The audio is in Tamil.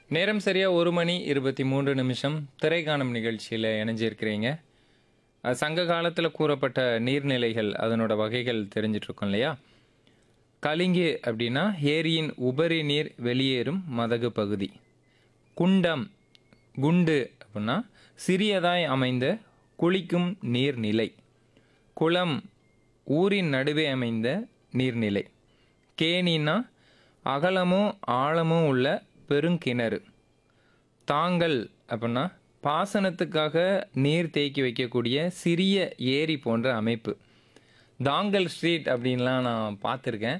நேரம் சரியா ஒரு மணி இருபத்தி மூன்று நிமிஷம் திரைக்காணும் நிகழ்ச்சியில் இணைஞ்சிருக்கிறீங்க அஹ் சங்க காலத்தில் கூறப்பட்ட நீர்நிலைகள் அதனோட வகைகள் தெரிஞ்சிட்டு இருக்கோம் இல்லையா கலிங்கு அப்படின்னா ஏரியின் உபரி நீர் வெளியேறும் மதகு பகுதி குண்டம் குண்டு அப்படின்னா சிறியதாய் அமைந்த குளிக்கும் நீர்நிலை குளம் ஊரின் நடுவே அமைந்த நீர்நிலை கேணின்னா அகலமும் ஆழமும் உள்ள பெருங்கிணறு தாங்கல் அப்படின்னா பாசனத்துக்காக நீர் தேக்கி வைக்கக்கூடிய சிறிய ஏரி போன்ற அமைப்பு தாங்கல் ஸ்ட்ரீட் அப்படின்லாம் நான் பார்த்துருக்கேன்